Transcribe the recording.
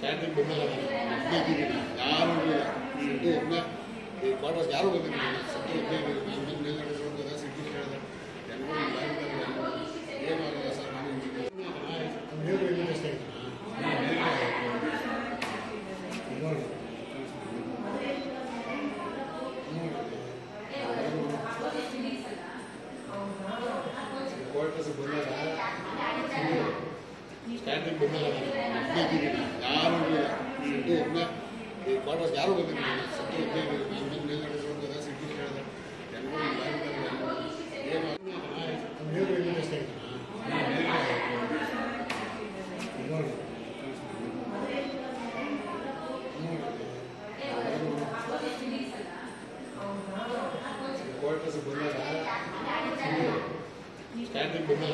standing ಬಂದಾಗ ಯಾರು ಇರಲಿಲ್ಲ ಸಿಟಿ ಎಲ್ಲ ಈ ಕ್ವಾರ್ಟರ್ಸ್ ಯಾರು ಬಂದಿರಲಿಲ್ಲ ಸಿಟಿ ಎಲ್ಲ ನಾನು ಬಂದು ಮೇಲ್ಗಡೆ ನೋಡಿದಾಗ ಸಿಟಿ ಕೇಳಿದೆ ಎಲ್ಲರೂ ಏನಾಗಲ್ಲ ಸರ್ ನಾನು ನೀರು ಇಲ್ಲಿ ಅಷ್ಟೇ ಕ್ವಾರ್ಟರ್ಸ್ ಬಂದಾಗ ಸ್ಟ್ಯಾಂಡಿಂಗ್ ಬಂದಾಗ ಯಾರು ಇರಲಿಲ್ಲ ಸಿಟಿ ಎಲ್ಲ ಈ ಕ್ವಾರ್ಟರ್ಸ್ ಯಾರು ಬಂದಿರಲಿಲ್ಲ ಸಿಟಿ ಎಲ್ಲ ನಾನು ಬಂದು ಮೇಲ್ಗಡೆ ನೋಡಿದಾಗ ಸಿಟಿ ಕೇಳಿದೆ ಎಲ್ಲರೂ ಏನು ನೀರು ಇಲ್ಲಿ ಅಷ್ಟೇ ಕ್ವಾರ್ಟರ್ಸ್ ಬಂದಾಗ ಸ್ಟ್ಯಾಂಡಿಂಗ್ ಬಂದಾಗ